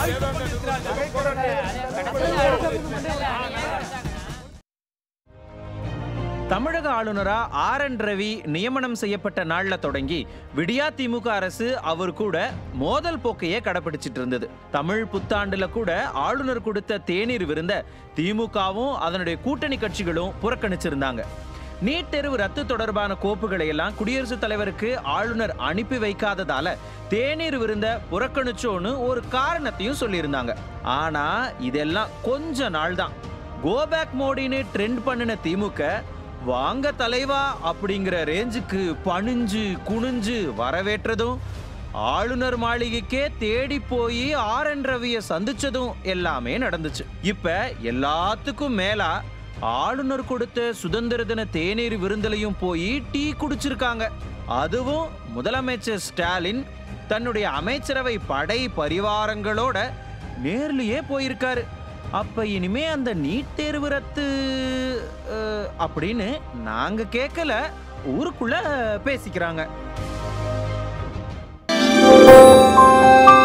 தமிழக ஆளுநரா R N Ravi நியமனம் செய்யப்பட்ட நாள்ல தொடங்கி விடியா திமுக அரசு அவர் கூட மோதல் போக்கையே கடைபிடிச்சிட்டு இருந்தது தமிழ் புத்தாண்டுல கூட ஆளுநர் கொடுத்த தேநீர் விருந்த திமுகவும் அதனுடைய கூட்டணி கட்சிகளும் புறக்கணிச்சிருந்தாங்க நீட் தேர்வு ரத்து தொடர்பான கோப்புகளை எல்லாம் குடியரசுத் தலைவருக்கு ஆளுநர் அனுப்பி வைக்காததால தேநீர் விருந்த புறக்கணிச்சோன்னு ஒரு காரணத்தையும் சொல்லியிருந்தாங்க ஆனா இதெல்லாம் கொஞ்ச நாள் தான் கோபேக் மோடின்னு ட்ரெண்ட் பண்ணின திமுக வாங்க தலைவா அப்படிங்கிற ரேஞ்சுக்கு பணிஞ்சு குனிஞ்சு வரவேற்றதும் ஆளுநர் மாளிகைக்கே தேடி போய் ஆர் என் ரவியை சந்திச்சதும் எல்லாமே நடந்துச்சு இப்ப எல்லாத்துக்கும் மேலா ஆளுநர் கொடுத்த சுதந்திர தின தேநீர் விருந்திலையும் போய் டீ குடிச்சிருக்காங்க அதுவும் முதலமைச்சர் ஸ்டாலின் தன்னுடைய அமைச்சரவை படை பரிவாரங்களோட நேர்லயே போயிருக்காரு அப்ப இனிமே அந்த நீட் தேர்வு ரத்து அஹ், அப்படின்னு நாங்க கேட்கல ஊருக்குள்ள பேசிக்கிறாங்க